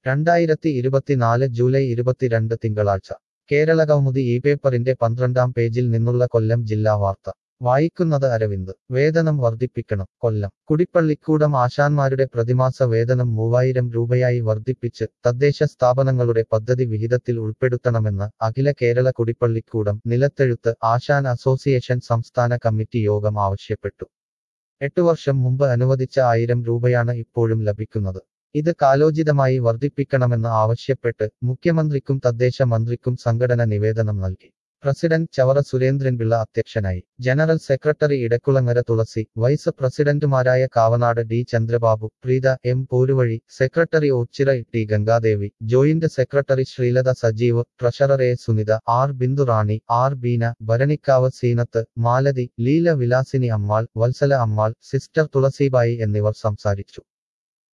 രണ്ടായിരത്തി ഇരുപത്തിനാല് ജൂലൈ ഇരുപത്തിരണ്ട് തിങ്കളാഴ്ച കേരള കൗമുദി ഈ പേപ്പറിന്റെ പന്ത്രണ്ടാം പേജിൽ നിന്നുള്ള കൊല്ലം ജില്ലാ വാർത്ത വായിക്കുന്നത് അരവിന്ദ് വേതനം വർദ്ധിപ്പിക്കണം കൊല്ലം കുടിപ്പള്ളിക്കൂടം ആശാന്മാരുടെ പ്രതിമാസ വേതനം മൂവായിരം രൂപയായി വർദ്ധിപ്പിച്ച് തദ്ദേശ സ്ഥാപനങ്ങളുടെ പദ്ധതി വിഹിതത്തിൽ ഉൾപ്പെടുത്തണമെന്ന് അഖില കേരള കുടിപ്പള്ളിക്കൂടം നിലത്തെഴുത്ത് ആശാൻ അസോസിയേഷൻ സംസ്ഥാന കമ്മിറ്റി യോഗം ആവശ്യപ്പെട്ടു എട്ടു വർഷം മുമ്പ് അനുവദിച്ച ആയിരം രൂപയാണ് ഇപ്പോഴും ലഭിക്കുന്നത് ഇത് കാലോചിതമായി വർദ്ധിപ്പിക്കണമെന്ന് ആവശ്യപ്പെട്ട് മുഖ്യമന്ത്രിക്കും തദ്ദേശ മന്ത്രിക്കും സംഘടന നിവേദനം നൽകി പ്രസിഡന്റ് ചവറ സുരേന്ദ്രൻപിള്ള അധ്യക്ഷനായി general secretary Edakkulangara Thulasi vice പ്രസിഡന്റുമാരായ Kavanad D Chandrababu Preetha M Poruvazhi secretary Ochira T Gangadevi joint secretary Sreelatha Sajeev treasurer A Sunitha R Binduraani R Beena Bharanikkavu Seenath Malathi Leela Vilasini Ammal Vatsala Ammal sister Thulasibai എന്നിവർ സംസാരിച്ചു